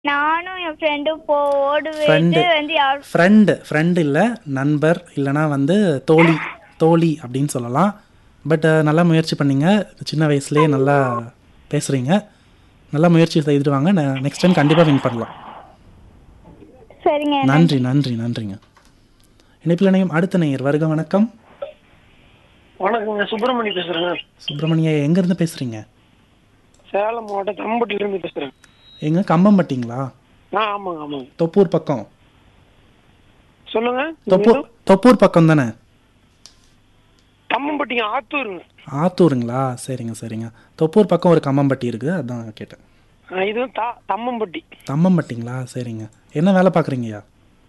நானும் என் ஃப்ரெண்டும் போ ஓடுவேட்டு ஃப்ரெண்டு வந்து யார் ஃப்ரெண்டு ஃப்ரெண்டு இல்லை நண்பர் இல்லைனா வந்து தோழி தோழி அப்படின்னு சொல்லலாம் பட் நல்லா முயற்சி பண்ணீங்க சின்ன வயசுலேயே நல்லா பேசுகிறீங்க நல்லா முயற்சி செய்துட்டு வாங்க நெக்ஸ்ட் டைம் கண்டிப்பாக வின் பண்ணலாம் சரிங்க நன்றி நன்றி நன்றிங்க இணைப்பில் இணையும் அடுத்த நேயர் வருக வணக்கம் வணக்கங்க சுப்பிரமணி பேசுறேங்க சுப்பிரமணிய எங்கேருந்து பேசுகிறீங்க சேலம் மாவட்டம் தம்பட்டில இருந்து பேசுறேன் எங்க கம்பம்பட்டிங்களா ஆ ஆமாங்க ஆமாங்க தொப்பூர் பக்கம் சொல்லுங்க தொப்பூர் தொப்பூர் பக்கம் தானே தம்மம்பட்டிங்க ஆத்தூருங்க ஆத்தூருங்களா சரிங்க சரிங்க தொப்பூர் பக்கம் ஒரு கம்பம்பட்டி இருக்குது அதான் கேட்டேன் ஆ, இது வந்து த- தம்மம்பட்டி தம்மம்பட்டிங்களா சரிங்க என்ன வேலை பார்க்குறீங்கய்யா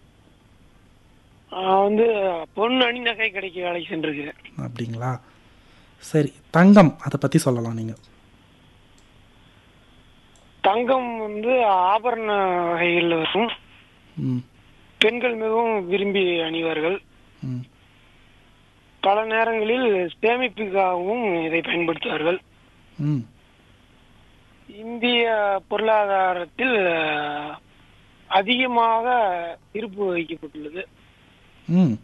ஆ, வந்து பொண்ணு அணி நகை கடைக்கு வேலைக்கு சென்றிருக்கிறேன் அப்படிங்களா சரி தங்கம் அதை பற்றி சொல்லலாம் நீங்கள் தங்கம் வந்து ஆபரண வகைகளில் வரும் ம் பெண்கள் மிகவும் விரும்பி அணிவார்கள் ம் பல நேரங்களில் சேமிப்புக்காகவும் இதை பயன்படுத்துவார்கள் ம் இந்திய பொருளாதாரத்தில் ஆ, அதிகமாக இருப்பு வைக்கப்பட்டுள்ளது ம்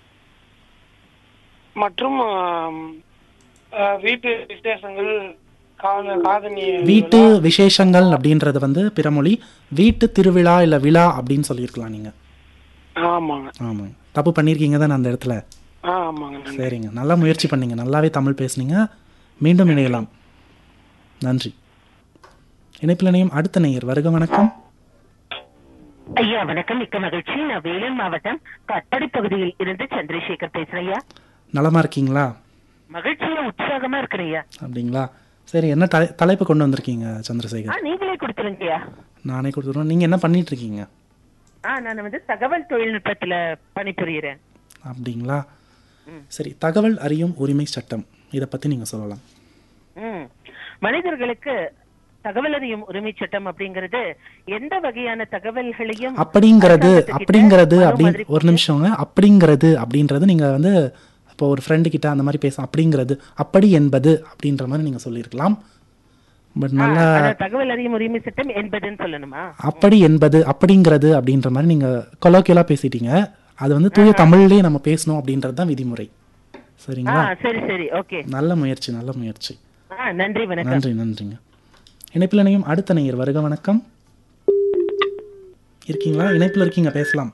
மற்றும் ஆம், ஆ, வீட்டு விசேஷங்கள் காத காதணி வீட்டு விசேஷங்கள் அப்படின்றது வந்து பிறமொழி வீட்டு திருவிழா இல்லை விழா அப்படின்னு சொல்லியிருக்கலாம் நீங்கள் ஆமாங்க ஆமாங்க தப்பு பண்ணியிருக்கீங்க தானே அந்த இடத்துல ஆ ஆமாங்க நன்றி சரிங்க நல்லா முயற்சி பண்ணீங்க நல்லாவே தமிழ் பேசுனீங்க மீண்டும் இணையலாம் நன்றி இணைப்பில் இணையும் அடுத்த நேயர் வருக வணக்கம் ஐயா வணக்கம் மிக்க மகிழ்ச்சி நான் வேலூர் மாவட்டம் கட்டடி பகுதியில் இருந்து சந்திரசேகர் பேசுறேன் ஐயா நலமா இருக்கீங்களா மகிழ்ச்சியா உற்சாகமா இருக்கிறேன் ஐயா அப்படிங்களா சரி என்ன தலை தலைப்பு கொண்டு வந்திருக்கீங்க ஆ சந்திரசேகர் நீங்களே கொடுத்துருங்க ஐயா நானே கொடுத்துருவோம் நீங்கள் என்ன பண்ணிட்டு இருக்கீங்க ஆ நான் வந்து தகவல் தொழில்நுட்பத்துல பணிபுரிகிறேன் அப்படிங்களா சரி தகவல் அறியும் உரிமை சட்டம் இதை பற்றி நீங்கள் சொல்லலாம் ம் மனிதர்களுக்கு தகவல் அறியும் உரிமை சட்டம் அப்படிங்கிறது எந்த வகையான தகவல்களையும் அப்படிங்கிறது அரசாங்கத்துக்கிட்ட அப்படிங்கிறது மறு அப்படின்னு மாதிரி ஒரு நிமிஷங்க அப்படிங்கிறது அப்படின்றது நீங்கள் வந்து இப்போ ஒரு ஃப்ரெண்டு கிட்ட அந்த மாதிரி பேச அப்படிங்கிறது அப்படி என்பது அப்படின்ற மாதிரி நீங்கள் சொல்லியிருக்கலாம் பட் ஆ, நல்லா அதான் தகவல் அறியும் உரிமை சட்டம் என்பதுன்னு சொல்லணுமா அப்படி என்பது அப்படிங்கிறது அப்படின்ற மாதிரி நீங்கள் கொலோக்கியலாக பேசிட்டீங்க அது வந்து தூய தமிழ்லேயே நம்ம பேசணும் அப்படின்றது தான் விதிமுறை ஆ சரிங்களா சரி சரி ஓகே நல்ல முயற்சி நல்ல முயற்சி ஆ நன்றி வணக்கம் நன்றி நன்றிங்க இணைப்பில் இணையும் அடுத்த நேயர் வருக வணக்கம் இருக்கீங்களா இணைப்பில் இருக்கீங்க பேசலாம்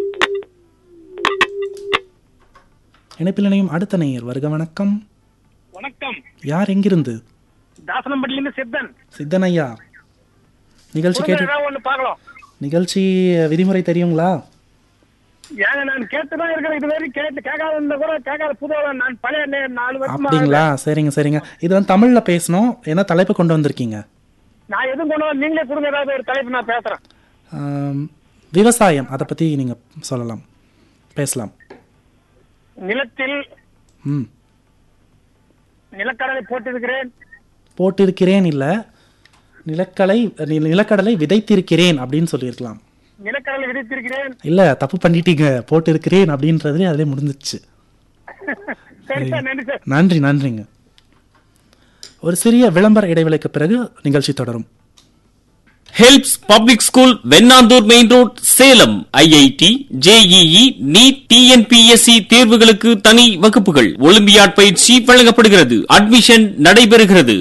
இணைப்பில் இணையும் அடுத்த நேயர் வருக வணக்கம் வணக்கம் யார் எங்கிருந்து தாசனம்பட்டில இருந்து சித்தன் சித்தன் ஐயா நிகழ்ச்சி கேட்டு ஏதாவது ஒண்ணு பார்க்கலாம் நிகழ்ச்சி விதிமுறை தெரியுங்களா ஏங்க நான் கேட்டுதான் இருக்கிறேன் இது வரைக்கும் கேட்டு கேட்காத இருந்தா கூட கேட்காத புதுவா நான் பழைய நே- நாலு வருஷமா அப்படிங்களா சரிங்க சரிங்க இது வந்து தமிழில் பேசணும் என்ன தலைப்பு கொண்டு வந்திருக்கீங்க நான் எதுவும் கொண்டு வந்து நீங்களே கொடுங்க ஏதாவது ஒரு தலைப்பு நான் பேசுறேன் ஆம், விவசாயம் அதை பற்றி நீங்கள் சொல்லலாம் பேசலாம் நிலத்தில் ம் நிலக்கடலை போட்டிருக்கிறேன் போட்டிருக்கிறேன் இல்லை நிலக்கடலை நி- நிலக்கடலை விதைத்திருக்கிறேன் அப்படின்னு சொல்லியிருக்கலாம் நிலக்கடலை விதைத்திருக்கிறேன் இல்லை தப்பு பண்ணிட்டீங்க போட்டிருக்கிறேன் அப்படின்றதுலே அதிலே முடிஞ்சிச்சு சரி சார் நன்றி சார் நன்றி நன்றிங்க ஒரு சிறிய விளம்பர இடைவேளைக்கு பிறகு நிகழ்ச்சி தொடரும் helps public school Vennandur main road Salem IIT JEE NEET TNPSC தேர்வுகளுக்கு தனி வகுப்புகள் ஒலிம்பியாட் பயிற்சி வழங்கப்படுகிறது அட்மிஷன் நடைபெறுகிறது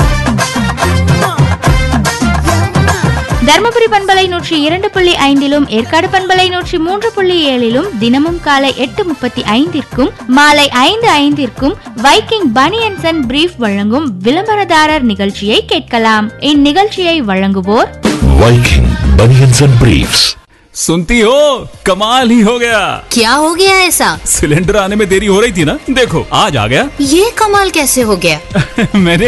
தருமபுரி பண்பலை நூற்றி இரண்டு புள்ளி ஐந்திலும் ஏற்காடு பண்பலை நூற்றி மூன்று புள்ளி ஏழிலும் தினமும் காலை எட்டு முப்பத்தி ஐந்திற்கும் மாலை ஐந்து ஐந்திற்கும் வைக்கிங் பனியன்சன் அண்ட் பிரீஃப் வழங்கும் விளம்பரதாரர் நிகழ்ச்சியை கேட்கலாம் இந்நிகழ்ச்சியை வழங்குவோர் Viking Bunions and Briefs. सुनती हो कमाल ही हो गया क्या हो गया ऐसा सिलेंडर आने में देरी हो रही थी ना देखो आज आ गया ये कमाल कैसे हो गया मैंने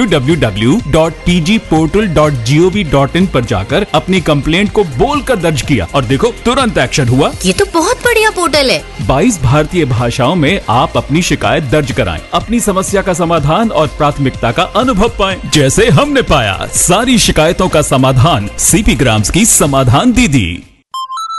www.pgportal.gov.in पर जाकर अपनी कंप्लेंट को बोलकर दर्ज किया और देखो तुरंत एक्शन हुआ ये तो बहुत बढ़िया पोर्टल है 22 भारतीय भाषाओं में आप अपनी शिकायत दर्ज कराएं, अपनी समस्या का समाधान और प्राथमिकता का अनुभव पाएं, जैसे हमने पाया सारी शिकायतों का समाधान सीपी ग्राम्स की समाधान दीदी